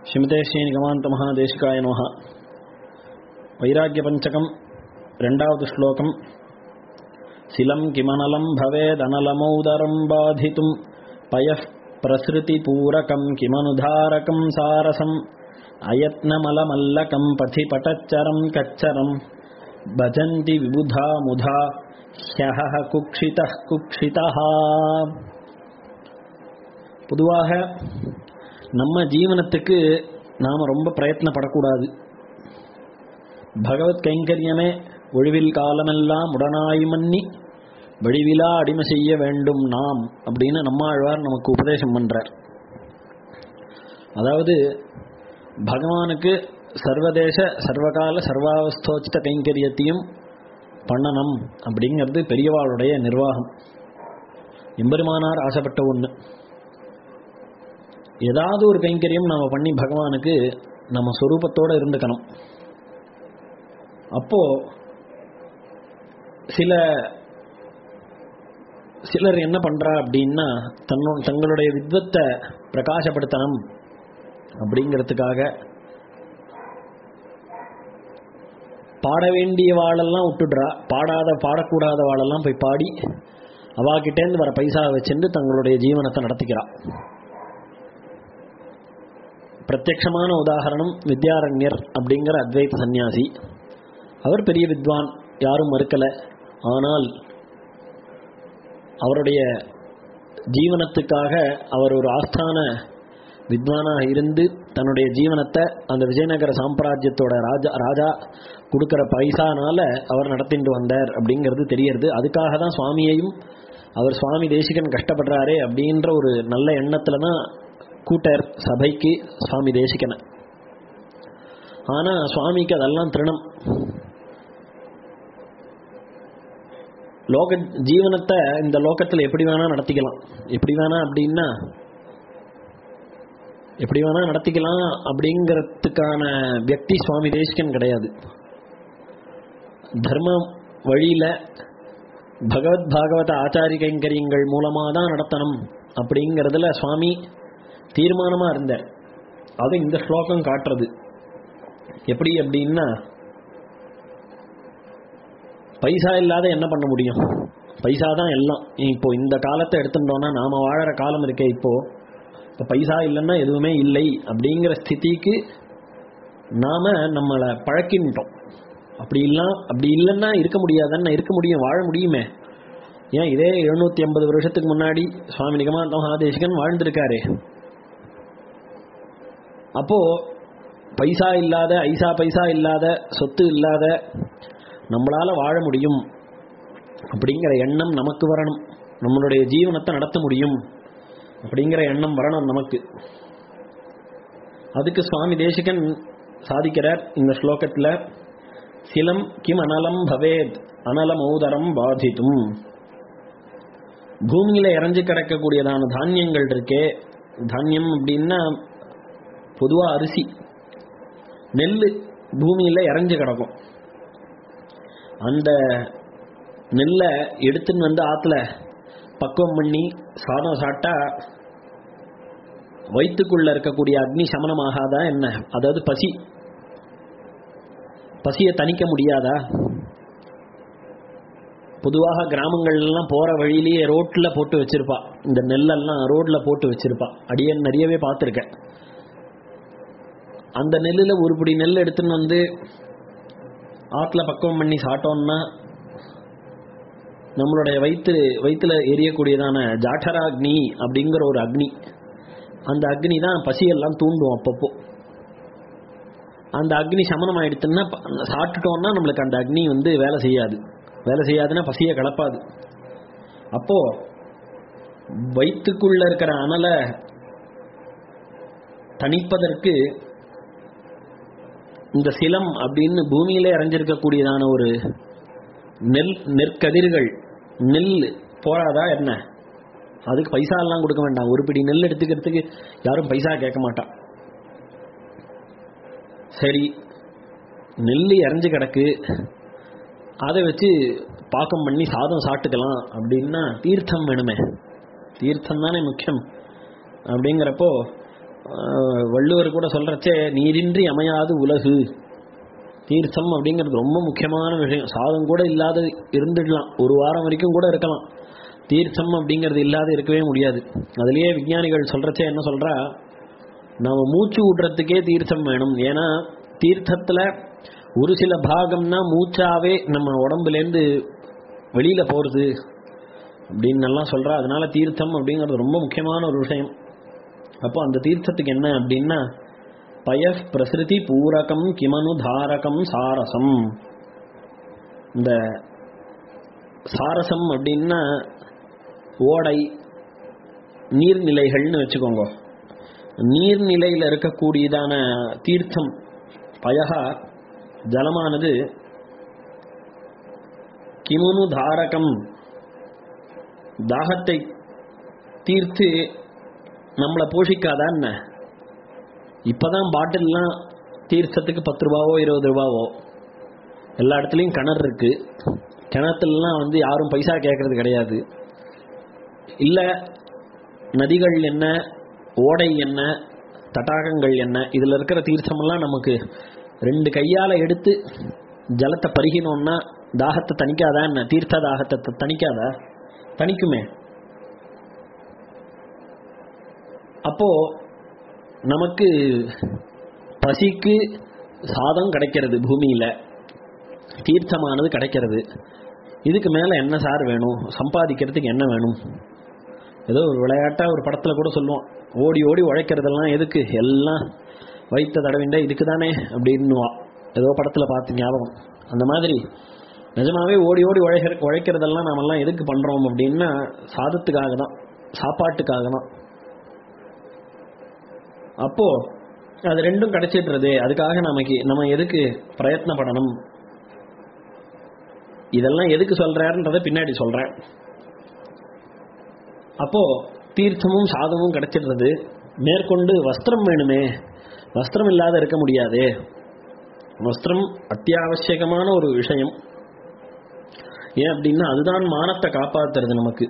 శ్రీమతే శ్రీనిగమాంత మహాదేశికాయ నమ వైరాగ్య పంచకం రెండవది శ్లోకం శిలం కిమనలం భవేదనలమౌదరం బాధితుం పయః ప్రసృతిపూరకం కిమనుధారకం సారసం అయత్నమలమల్లకం పథి పటచ్చరం కచ్చరం భజంతి విబుధా ముధా హ్యహ குக்ஷித குக்ஷிதா பொதுவாக நம்ம ஜீவனத்துக்கு நாம் ரொம்ப பிரயத்னப்படக்கூடாது பகவத் கைங்கரியமே ஒழிவில் காலமெல்லாம் உடனாய் மன்னி வழிவிலா அடிமை செய்ய வேண்டும் நாம் அப்படின்னு நம்மாழ்வார் நமக்கு உபதேசம் பண்றார் அதாவது பகவானுக்கு சர்வதேச சர்வகால சர்வாவஸ்தோச்சித கைங்கரியத்தையும் பண்ணணும் அப்படிங்கிறது பெரியவாளுடைய நிர்வாகம் எம்பெருமானார் ஆசைப்பட்ட ஒன்று ஏதாவது ஒரு கைங்கரியம் நம்ம பண்ணி பகவானுக்கு நம்ம சொரூபத்தோடு இருந்துக்கணும் அப்போ சில சிலர் என்ன பண்றா அப்படின்னா தன்னோ தங்களுடைய வித்வத்தை பிரகாசப்படுத்தணும் அப்படிங்கிறதுக்காக பாட வேண்டிய வாழெல்லாம் விட்டுடுறா பாடாத பாடக்கூடாத வாழெல்லாம் போய் பாடி அவாகிட்டேருந்து வர பைசா வச்சுட்டு தங்களுடைய ஜீவனத்தை நடத்திக்கிறா பிரத்யக்ஷமான உதாகரணம் வித்யாரண்யர் அப்படிங்கிற அத்வைத சந்நியாசி அவர் பெரிய வித்வான் யாரும் மறுக்கல ஆனால் அவருடைய ஜீவனத்துக்காக அவர் ஒரு ஆஸ்தான வித்வானாக இருந்து தன்னுடைய ஜீவனத்தை அந்த விஜயநகர சாம்ராஜ்யத்தோட ராஜா ராஜா கொடுக்குற பைசானால அவர் நடத்திட்டு வந்தார் அப்படிங்கிறது தெரியறது அதுக்காக தான் சுவாமியையும் அவர் சுவாமி தேசிகன் கஷ்டப்படுறாரே அப்படின்ற ஒரு நல்ல எண்ணத்துல தான் கூட்டர் சபைக்கு சுவாமி தேசிகனை ஆனா சுவாமிக்கு அதெல்லாம் திருணம் லோக ஜீவனத்தை இந்த லோகத்தில் எப்படி வேணா நடத்திக்கலாம் எப்படி வேணா அப்படின்னா எப்படி வேணா நடத்திக்கலாம் அப்படிங்கிறதுக்கான வியக்தி சுவாமி தேசிகன் கிடையாது தர்ம வழியில பகவத் பாகவத ஆச்சாரி கைங்கரியங்கள் மூலமாக தான் நடத்தணும் அப்படிங்கிறதுல சுவாமி தீர்மானமா இருந்தார் அது இந்த ஸ்லோகம் காட்டுறது எப்படி அப்படின்னா பைசா இல்லாத என்ன பண்ண முடியும் பைசா தான் எல்லாம் இப்போ இந்த காலத்தை எடுத்துட்டோம்னா நாம வாழற காலம் இருக்கே இப்போ இப்போ பைசா இல்லைன்னா எதுவுமே இல்லை அப்படிங்கிற ஸ்திதிக்கு நாம நம்மளை பழக்கின்ட்டோம் அப்படி இல்லை அப்படி இல்லைன்னா இருக்க முடியாதுன்னு இருக்க முடியும் வாழ முடியுமே ஏன் இதே எழுநூத்தி ஐம்பது வருஷத்துக்கு முன்னாடி சுவாமி நிகமாந்த மகாதேசிகன் வாழ்ந்திருக்காரு அப்போ பைசா இல்லாத ஐசா பைசா இல்லாத சொத்து இல்லாத நம்மளால வாழ முடியும் அப்படிங்கிற எண்ணம் நமக்கு வரணும் நம்மளுடைய ஜீவனத்தை நடத்த முடியும் அப்படிங்கிற எண்ணம் வரணும் நமக்கு அதுக்கு சுவாமி தேசிகன் சாதிக்கிறார் இந்த ஸ்லோகத்தில் சிலம் கிம் அனலம் பவேத் அனலம் ஔதரம் பாதித்தும் பூமியில இறஞ்சு கிடக்கக்கூடியதான தானியங்கள் இருக்கே தானியம் அப்படின்னா பொதுவா அரிசி நெல் பூமியில இறஞ்சு கிடக்கும் அந்த நெல்லை எடுத்துன்னு வந்து ஆத்துல பக்குவம் பண்ணி சாதம் சாப்பிட்டா வயிற்றுக்குள்ள இருக்கக்கூடிய அக்னி சமனமாகாதா என்ன அதாவது பசி பசியை தணிக்க முடியாதா பொதுவாக கிராமங்கள்லாம் போற வழியிலேயே ரோட்ல போட்டு வச்சிருப்பா இந்த நெல்லெல்லாம் ரோட்ல போட்டு வச்சிருப்பா அடியே நிறையவே பார்த்துருக்கேன் அந்த நெல்லில் ஒரு பிடி நெல் எடுத்துன்னு வந்து ஆற்றுல பக்குவம் பண்ணி சாப்பிட்டோம்னா நம்மளுடைய வயிற்று வயிற்றுல எரியக்கூடியதான ஜாட்டராக்னி அப்படிங்கிற ஒரு அக்னி அந்த அக்னி தான் பசியெல்லாம் தூண்டும் அப்பப்போ அந்த அக்னி சமனம் ஆயிடுச்சுன்னா சாப்பிட்டுட்டோம்னா நம்மளுக்கு அந்த அக்னி வந்து வேலை செய்யாது வேலை செய்யாதுன்னா பசியை கலப்பாது அப்போ வயிற்றுக்குள்ள இருக்கிற அனலை தணிப்பதற்கு இந்த சிலம் அப்படின்னு பூமியிலே இறஞ்சிருக்கக்கூடியதான ஒரு நெல் நெற்கதிர்கள் நெல் போறாதா என்ன அதுக்கு பைசா எல்லாம் கொடுக்க வேண்டாம் ஒரு பிடி நெல் எடுத்துக்கிறதுக்கு யாரும் பைசா கேட்க மாட்டான் சரி நெல் இறஞ்சு கிடக்கு அதை வச்சு பாக்கம் பண்ணி சாதம் சாப்பிட்டுக்கலாம் அப்படின்னா தீர்த்தம் வேணுமே தீர்த்தம் தானே முக்கியம் அப்படிங்கிறப்போ ஆஹ், வள்ளுவர் கூட சொல்றச்சே நீரின்றி அமையாது உலகு தீர்த்தம் அப்படிங்கிறது ரொம்ப முக்கியமான விஷயம் சாதம் கூட இல்லாத இருந்துடலாம் ஒரு வாரம் வரைக்கும் கூட இருக்கலாம் தீர்த்தம் அப்படிங்கிறது இல்லாத இருக்கவே முடியாது அதுலயே விஞ்ஞானிகள் சொல்றச்சே என்ன சொல்றா நம்ம மூச்சு விடுறதுக்கே தீர்த்தம் வேணும் ஏன்னா தீர்த்தத்துல ஒரு சில பாகம்னா மூச்சாவே நம்ம உடம்புலேருந்து வெளியில போறது அப்படின்னு எல்லாம் சொல்றா அதனால தீர்த்தம் அப்படிங்கிறது ரொம்ப முக்கியமான ஒரு விஷயம் அப்போ அந்த தீர்த்தத்துக்கு என்ன அப்படின்னா பய பிரசிருதி பூரகம் கிமனு தாரகம் சாரசம் இந்த சாரசம் அப்படின்னா ஓடை நீர்நிலைகள்னு வச்சுக்கோங்க நீர்நிலையில் இருக்கக்கூடியதான தீர்த்தம் பயகா ஜலமானது கிமுனு தாரகம் தாகத்தை தீர்த்து நம்மளை போஷிக்காதா என்ன இப்பதான் பாட்டில்லாம் தீர்த்தத்துக்கு பத்து ரூபாவோ இருபது ரூபாவோ எல்லா இடத்துலையும் கிணறு இருக்கு கிணத்துலலாம் வந்து யாரும் பைசா கேட்கறது கிடையாது இல்ல நதிகள் என்ன ஓடை என்ன தடாகங்கள் என்ன இதுல இருக்கிற தீர்த்தமெல்லாம் நமக்கு ரெண்டு கையால எடுத்து ஜலத்தை பருகினோம்னா தாகத்தை தணிக்காதா என்ன தீர்த்த தாகத்தை த- தணிக்காதா தணிக்குமே அப்போ நமக்கு பசிக்கு சாதம் கிடைக்கிறது பூமியில தீர்த்தமானது கிடைக்கிறது இதுக்கு மேல என்ன சார் வேணும் சம்பாதிக்கிறதுக்கு என்ன வேணும் ஏதோ ஒரு விளையாட்டா ஒரு படத்துல கூட சொல்லுவான் ஓடி ஓடி உழைக்கிறதெல்லாம் எதுக்கு எல்லாம் வைத்த தடவிண்ட இதுக்கு தானே அப்படின்னுவா ஏதோ படத்துல பார்த்து ஞாபகம் அந்த மாதிரி நிஜமாவே ஓடி ஓடி உழைக்கிற உழைக்கிறதெல்லாம் நாமெல்லாம் எதுக்கு பண்றோம் அப்படின்னா சாதத்துக்காக தான் சாப்பாட்டுக்காக தான் அப்போ அது ரெண்டும் கிடைச்சிடுறது அதுக்காக நமக்கு நம்ம எதுக்கு பிரயத்னப்படணும் இதெல்லாம் எதுக்கு சொல்றாருன்றத பின்னாடி சொல்றேன் அப்போ தீர்த்தமும் சாதமும் கிடைச்சிடுறது மேற்கொண்டு வஸ்திரம் வேணுமே வஸ்திரம் இல்லாத இருக்க முடியாதே வஸ்திரம் அத்தியாவசியகமான ஒரு விஷயம் ஏன் அப்படின்னா அதுதான் மானத்தை காப்பாத்துறது நமக்கு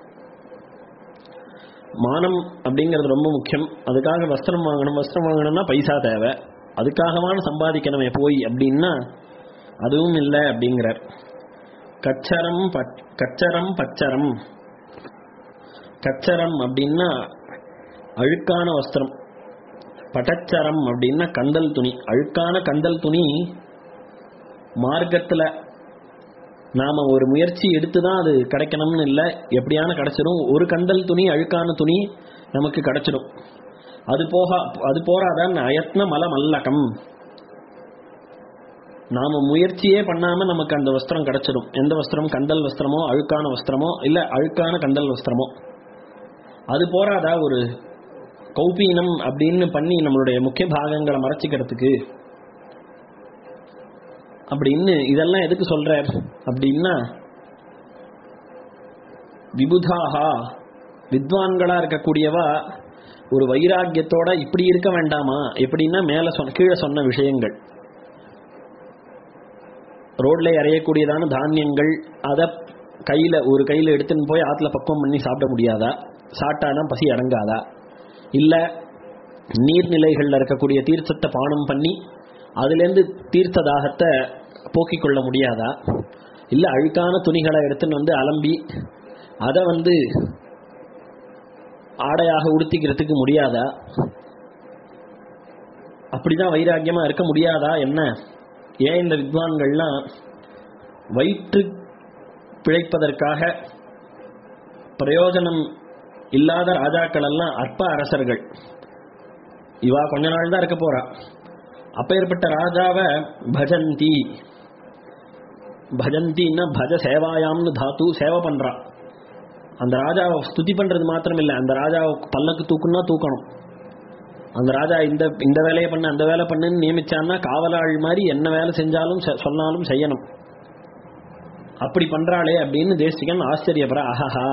மானம் அப்படிங்கிறது ரொம்ப முக்கியம் அதுக்காக வஸ்திரம் வாங்கணும் வஸ்திரம் வாங்கணும்னா பைசா தேவை அதுக்காகவான சம்பாதிக்கணுமே போய் அப்படின்னா அதுவும் இல்லை அப்படிங்கிறார் கச்சரம் பச்- கச்சரம் பச்சரம் கச்சரம் அப்படின்னா அழுக்கான வஸ்திரம் பட்டச்சரம் அப்படின்னா கந்தல் துணி அழுக்கான கந்தல் துணி மார்க்கத்துல நாம ஒரு முயற்சி எடுத்து தான் அது கிடைக்கணும்னு இல்லை எப்படியான கிடைச்சிடும் ஒரு கந்தல் துணி அழுக்கான துணி நமக்கு கிடைச்சிடும் அது போக அது போறாதான் அயத்ன மல மல்லகம் நாம முயற்சியே பண்ணாம நமக்கு அந்த வஸ்திரம் கிடைச்சிடும் எந்த வஸ்திரம் கந்தல் வஸ்திரமோ அழுக்கான வஸ்திரமோ இல்ல அழுக்கான கந்தல் வஸ்திரமோ அது போறாதா ஒரு கௌபீனம் அப்படின்னு பண்ணி நம்மளுடைய முக்கிய பாகங்களை மறைச்சிக்கிறதுக்கு அப்படின்னு இதெல்லாம் எதுக்கு சொல்றார் அப்படின்னா விபுதாகா வித்வான்களா இருக்கக்கூடியவா ஒரு வைராக்கியத்தோட இப்படி இருக்க வேண்டாமா எப்படின்னா மேல சொன்ன கீழே சொன்ன விஷயங்கள் ரோட்ல இறையக்கூடியதான தானியங்கள் அதை கையில ஒரு கையில எடுத்துன்னு போய் ஆத்துல பக்குவம் பண்ணி சாப்பிட முடியாதா சாப்பிட்டாதான் பசி அடங்காதா இல்ல நீர்நிலைகள்ல இருக்கக்கூடிய தீர்த்தத்தை பானம் பண்ணி அதுலேருந்து தீர்த்த தாகத்தை போக்கிக் கொள்ள முடியாதா இல்ல அழுக்கான துணிகளை எடுத்துன்னு வந்து அலம்பி அதை வந்து ஆடையாக உடுத்திக்கிறதுக்கு முடியாதா அப்படிதான் வைராக்கியமா இருக்க முடியாதா என்ன ஏன் இந்த வித்வான்கள்லாம் வயிற்று பிழைப்பதற்காக பிரயோஜனம் இல்லாத ராஜாக்கள் எல்லாம் அற்ப அரசர்கள் இவா கொஞ்ச நாள் தான் இருக்க போறா அப்பேற்பட்ட ராஜாவை பஜந்தி பஜந்தின்னா பஜ சேவாயாம்னு தாத்து சேவை பண்றா அந்த ராஜாவை ஸ்துதி பண்றது மாத்திரம் இல்ல அந்த ராஜாவை பல்லக்கு தூக்குன்னா தூக்கணும் அந்த ராஜா இந்த இந்த வேலையை பண்ண அந்த வேலை பண்ணுன்னு நியமிச்சான்னா காவலாள் மாதிரி என்ன வேலை செஞ்சாலும் செ- சொன்னாலும் செய்யணும் அப்படி பண்றாளே அப்படின்னு தேசிகன் ஆச்சரியப்படுற ஆஹாஹா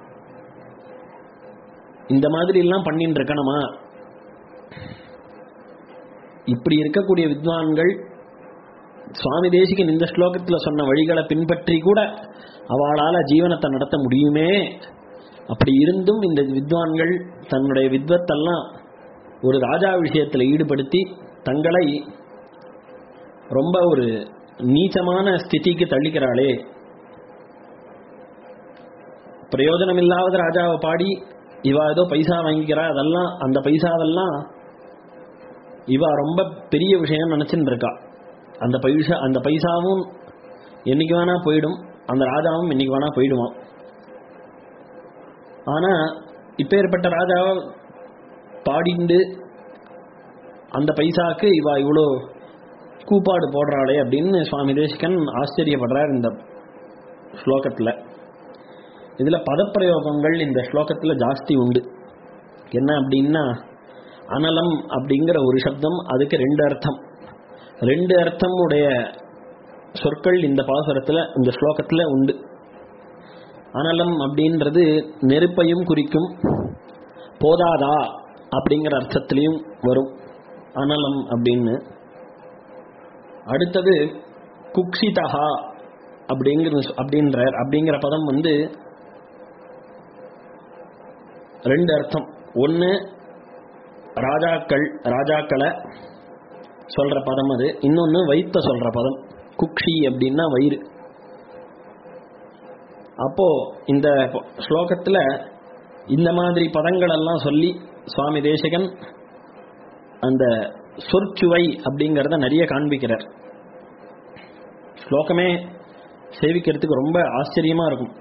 இந்த மாதிரி எல்லாம் பண்ணிட்டு இருக்கணுமா இப்படி இருக்கக்கூடிய வித்வான்கள் சுவாமி தேசிகன் இந்த ஸ்லோகத்துல சொன்ன வழிகளை பின்பற்றி கூட அவளால ஜீவனத்தை நடத்த முடியுமே அப்படி இருந்தும் இந்த வித்வான்கள் தன்னுடைய வித்வத்தெல்லாம் ஒரு ராஜா விஷயத்தில் ஈடுபடுத்தி தங்களை ரொம்ப ஒரு நீச்சமான ஸ்திதிக்கு தள்ளிக்கிறாளே பிரயோஜனம் இல்லாத ராஜாவை பாடி இவா ஏதோ பைசா வாங்கிக்கிறா அதெல்லாம் அந்த பைசாவெல்லாம் இவா ரொம்ப பெரிய விஷயம் நினைச்சுட்டு இருக்கா அந்த பைசா அந்த பைசாவும் என்னைக்கு வேணா போயிடும் அந்த ராஜாவும் இன்னைக்கு வேணா போயிடுவான் ஆனா இப்பேற்பட்ட ராஜாவை பாடிண்டு அந்த பைசாக்கு இவா இவ்வளோ கூப்பாடு போடுறாளே அப்படின்னு சுவாமி தேசிகன் ஆச்சரியப்படுறார் இந்த ஸ்லோகத்தில் இதில் பதப்பிரயோகங்கள் இந்த ஸ்லோகத்தில் ஜாஸ்தி உண்டு என்ன அப்படின்னா அனலம் அப்படிங்கிற ஒரு சப்தம் அதுக்கு ரெண்டு அர்த்தம் ரெண்டு அர்த்தம் உடைய சொற்கள் இந்த பாசுரத்தில் இந்த ஸ்லோகத்தில் உண்டு அனலம் அப்படின்றது நெருப்பையும் குறிக்கும் போதாதா அப்படிங்கிற அர்த்தத்திலையும் வரும் அனலம் அப்படின்னு அடுத்தது குக்ஷிதஹா அப்படிங்கிற அப்படின்ற அப்படிங்கிற பதம் வந்து ரெண்டு அர்த்தம் ஒன்று ராஜாக்கள் ராஜாக்களை சொல்ற பதம் அது இன்னொன்று வைத்த சொல்ற பதம் குக்ஷி அப்படின்னா வயிறு அப்போ இந்த ஸ்லோகத்துல இந்த மாதிரி பதங்கள் எல்லாம் சொல்லி சுவாமி தேசிகன் அந்த சொற்சுவை அப்படிங்கிறத நிறைய காண்பிக்கிறார் ஸ்லோகமே சேவிக்கிறதுக்கு ரொம்ப ஆச்சரியமா இருக்கும்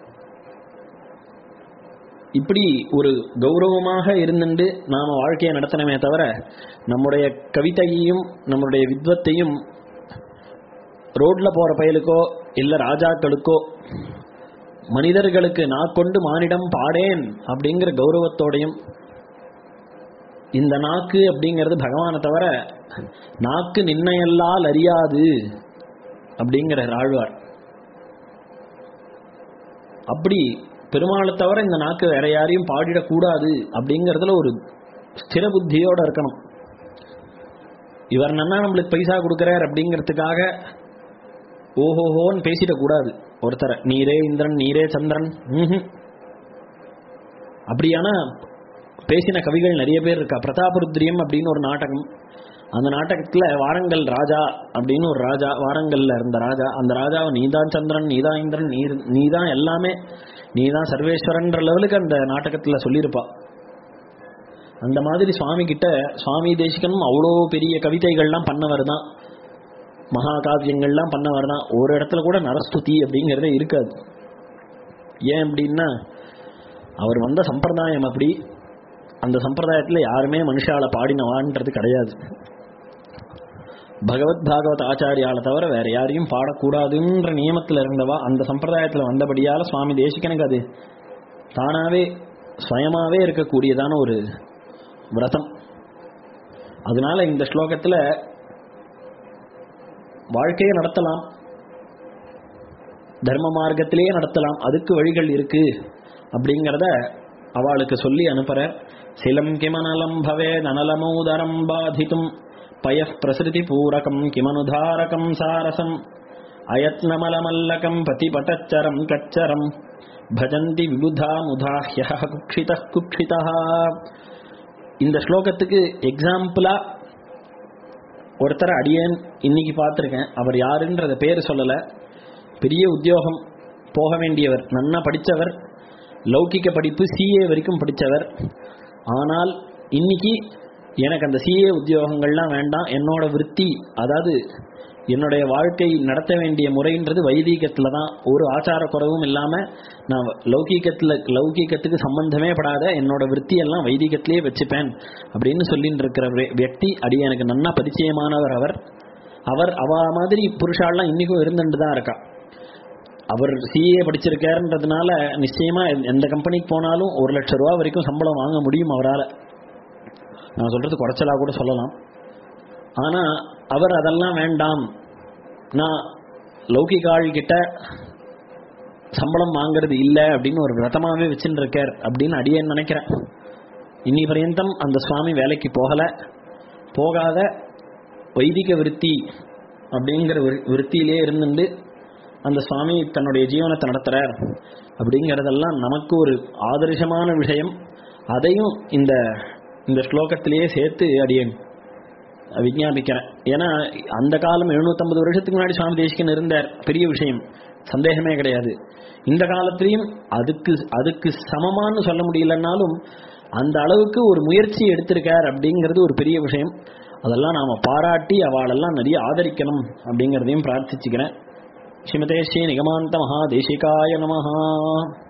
இப்படி ஒரு கௌரவமாக இருந்துட்டு நாம வாழ்க்கையை நடத்தணுமே தவிர நம்முடைய கவிதையையும் நம்முடைய வித்வத்தையும் ரோட்ல போற பயலுக்கோ இல்ல ராஜாக்களுக்கோ மனிதர்களுக்கு நான் கொண்டு மானிடம் பாடேன் அப்படிங்கிற கௌரவத்தோடையும் இந்த நாக்கு அப்படிங்கிறது பகவானை தவிர நாக்கு நின்னையல்லால் அறியாது அப்படிங்கிற ஆழ்வார் அப்படி பெருமாளை தவிர இந்த நாக்கு வேற யாரையும் பாடிடக்கூடாது அப்படிங்கிறதுல ஒரு ஸ்திர புத்தியோட இருக்கணும் இவர் நன்னா நம்மளுக்கு பைசா கொடுக்குறார் அப்படிங்கிறதுக்காக ஓஹோஹோன்னு பேசிடக்கூடாது ஒருத்தரை நீரே இந்திரன் நீரே சந்திரன் ம்ஹும். அப்படியானா பேசின கவிகள் நிறைய பேர் இருக்கா பிரதாபருத்ரியம் அப்படின்னு ஒரு நாடகம் அந்த நாடகத்துல வாரங்கல் ராஜா அப்படின்னு ஒரு ராஜா வாரங்கல்ல இருந்த ராஜா அந்த ராஜாவை நீதான் சந்திரன் நீதான் இந்திரன் நீ நீதான் எல்லாமே நீதான் சர்வேஸ்வரன்ற லெவலுக்கு அந்த நாடகத்துல சொல்லியிருப்பா அந்த மாதிரி சுவாமி கிட்ட சுவாமி தேசிகனும் அவ்வளோ பெரிய கவிதைகள்லாம் பண்ணவர் தான் மகாகாவியங்கள்லாம் பண்ணவர் தான் ஒரு இடத்துல கூட நரஸ்துதி அப்படிங்கிறதே இருக்காது ஏன் அப்படின்னா அவர் வந்த சம்பிரதாயம் அப்படி அந்த சம்பிரதாயத்தில் யாருமே மனுஷால பாடினவான்றது கிடையாது பகவத் பாகவத் ஆச்சாரியால தவிர வேற யாரையும் பாடக்கூடாதுன்ற நியமத்தில் இருந்தவா அந்த சம்பிரதாயத்தில் வந்தபடியால சுவாமி தேசிகனுக்கு அது தானாவே சுயமாவே இருக்கக்கூடியதான ஒரு விரதம் அதனால இந்த ஸ்லோகத்தில் வாழ்க்கையை நடத்தலாம் தர்ம மார்க்கத்திலேயே நடத்தலாம் அதுக்கு வழிகள் இருக்கு அப்படிங்கிறத அவளுக்கு சொல்லி அனுப்புற சிலம் கிமனலம் பவே நனலமோதரம் பாதித்தும் பய பிரசிருதி பூரகம் கிமனுதாரகம் சாரசம் அயத்னமலமல்லகம் பதிபட்டச்சரம் கச்சரம் பஜந்தி விபுதா முதாஹ்ய குக்ஷித குக்ஷிதா இந்த ஸ்லோகத்துக்கு எக்ஸாம்பிளா ஒருத்தர் அடியேன் இன்னைக்கு பார்த்துருக்கேன் அவர் யாருன்றத பேர் சொல்லலை பெரிய உத்தியோகம் போக வேண்டியவர் நன்னா படித்தவர் லௌகிக்க படிப்பு சிஏ வரைக்கும் படித்தவர் ஆனால் இன்னைக்கு எனக்கு அந்த சிஏ உத்தியோகங்கள்லாம் வேண்டாம் என்னோட விற்பி அதாவது என்னுடைய வாழ்க்கை நடத்த வேண்டிய முறைன்றது வைதீகத்தில் தான் ஒரு ஆச்சார குறைவும் இல்லாமல் நான் லௌகீகத்தில் லௌகீகத்துக்கு சம்பந்தமே படாத என்னோட விற்த்தியெல்லாம் வைதீகத்திலே வச்சுப்பேன் அப்படின்னு சொல்லிட்டு இருக்கிற வே- வியக்தி அடி எனக்கு நன்னா பரிச்சயமானவர் அவர் அவர் அவ மாதிரி புருஷாலாம் இன்னைக்கும் இருந்துட்டு தான் இருக்கா அவர் சிஏ படிச்சிருக்காருன்றதுனால நிச்சயமா எந்த- எந்த கம்பெனிக்கு போனாலும் ஒரு லட்சம் ரூபா வரைக்கும் சம்பளம் வாங்க முடியும் அவரால் நான் சொல்றது குறைச்சலா கூட சொல்லலாம் ஆனா அவர் அதெல்லாம் வேண்டாம் நான் லௌகிகாள் கிட்ட சம்பளம் வாங்குறது இல்லை அப்படின்னு ஒரு விரதமாவே வச்சுட்டு இருக்கார் அப்படின்னு அடியேன் நினைக்கிறேன் இன்னி பர்யந்தம் அந்த சுவாமி வேலைக்கு போகல போகாத வைதிக விருத்தி அப்படிங்கிற விரு- விருத்தியிலே இருந்துட்டு அந்த சுவாமி தன்னுடைய ஜீவனத்தை நடத்துறார் அப்படிங்கிறதெல்லாம் நமக்கு ஒரு ஆதர்சமான விஷயம் அதையும் இந்த இந்த ஸ்லோகத்திலேயே சேர்த்து அடியேன் விஞ்ஞாபிக்கிறேன் ஏன்னா அந்த காலம் 750 வருஷத்துக்கு முன்னாடி சுவாமி தேசிகன் இருந்தார் பெரிய விஷயம் சந்தேகமே கிடையாது இந்த காலத்திலையும் அதுக்கு அதுக்கு சமமான்னு சொல்ல முடியலன்னாலும் அந்த அளவுக்கு ஒரு முயற்சி எடுத்திருக்கார் அப்படிங்கிறது ஒரு பெரிய விஷயம் அதெல்லாம் நாம பாராட்டி அவளெல்லாம் நிறைய ஆதரிக்கணும் அப்படிங்கிறதையும் பிரார்த்திச்சுக்கிறேன் ஸ்ரீமதே ஸ்ரீ நிகமாந்த மகா தேசிகாய நமஹா